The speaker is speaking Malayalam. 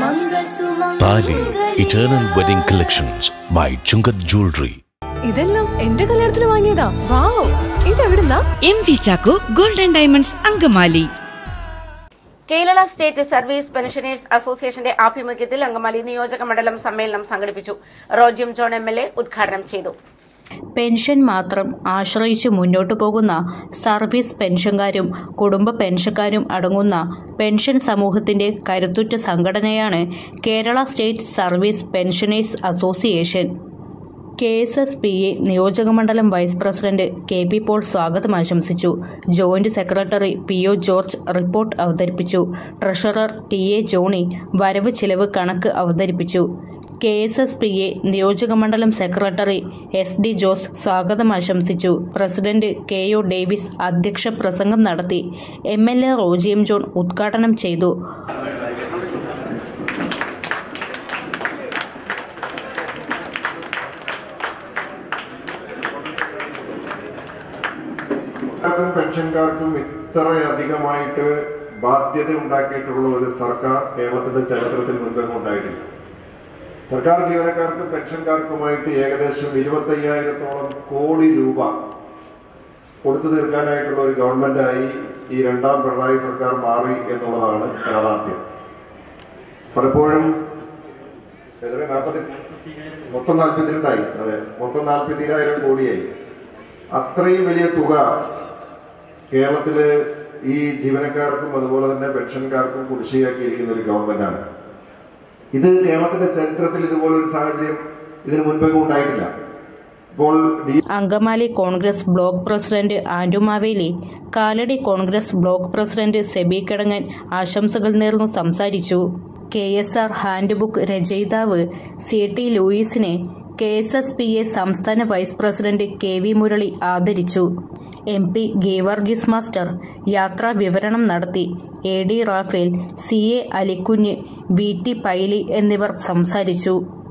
താലി eternal wedding collections by Chungath jewellery ഇതെല്ലാം എന്റെ കല്യാണത്തിന് വാങ്ങിയതാ വാവ് ഇതെവിടുന്നാ M V Chacko golden diamonds Angamaly Kerala state service pensioners അസോസിയേഷന്റെ ആഭിമുഖ്യത്തിൽ അങ്കമാലി നിയോജക മണ്ഡലം സമ്മേളനം സംഘടിപ്പിച്ചു Roji John M L A ഉദ്ഘാടനം ചെയ്തു പെൻഷൻ മാത്രം ആശ്രയിച്ച് മുന്നോട്ടു പോകുന്ന സർവീസ് പെൻഷൻകാരും കുടുംബ പെൻഷൻകാരും അടങ്ങുന്ന പെൻഷൻ സമൂഹത്തിന്റെ കരുത്തുറ്റ സംഘടനയാണ് Kerala state service pensioners association K S S P A നിയോജകമണ്ഡലം vice president K P Paul സ്വാഗതം ആശംസിച്ചു joint secretary P O George report അവതരിപ്പിച്ചു ട്രഷറർ ടി എ ജോണി വരവ് ചിലവ് കണക്ക് അവതരിപ്പിച്ചു K S S P A നിയോജകമണ്ഡലം സെക്രട്ടറി എസ് ഡി ജോസ് സ്വാഗതം ആശംസിച്ചു പ്രസിഡന്റ് കെ ഒ ഡേവിസ് അധ്യക്ഷ പ്രസംഗം നടത്തി M L A Roji John ഉദ്ഘാടനം ചെയ്തു ും പെൻഷൻകാർക്കും ഇത്രയധികമായിട്ട് ബാധ്യത ഉണ്ടാക്കിയിട്ടുള്ള ഒരു സർക്കാർ കേരളത്തിന്റെ ചരിത്രത്തിൽ മുൻപൊന്നും ഉണ്ടായിട്ടില്ല സർക്കാർ ജീവനക്കാർക്കും പെൻഷൻകാർക്കുമായിട്ട് ഏകദേശം ഇരുപത്തയ്യായിരത്തോളം കോടി രൂപ കൊടുത്തു തീർക്കാനായിട്ടുള്ള ഒരു ഗവൺമെന്റായി ഈ രണ്ടാം പിണറായി സർക്കാർ മാറി എന്നുള്ളതാണ് യാഥാർത്ഥ്യം പലപ്പോഴും എത്ര നാൽപ്പത്തി മൊത്തം നാൽപ്പത്തിരണ്ടായി അതെ മൊത്തം നാൽപ്പത്തിരായിരം കോടിയായി അത്രയും വലിയ തുക കേരളത്തില് ഈ ജീവനക്കാർക്കും അതുപോലെ തന്നെ പെൻഷൻകാർക്കും കുടിശ്ശികയാക്കിയിരിക്കുന്ന ഒരു ഗവൺമെന്റാണ് ഇത് കേരളത്തിന്റെ ചരിത്രത്തിൽ ഇതുപോലൊരു സാഹചര്യം ഇതിനു മുൻപൊക്കെ ഉണ്ടായിട്ടില്ല ഇപ്പോൾ ഡി Angamaly Congress block president and Maveli Kalady Congress block president Seby Kidangan ആശംസകൾ നേർന്നു സംസാരിച്ചു K S R handbook രചയിതാവ് സി ടി ലൂയിസിനെ K S S P A സംസ്ഥാന vice president K V Murali ആദരിച്ചു എം പി ഗീവർഗീസ് മാസ്റ്റർ യാത്രാ വിവരണം നടത്തി A D Raphael C A Alikunju V T Paily എന്നിവർ സംസാരിച്ചു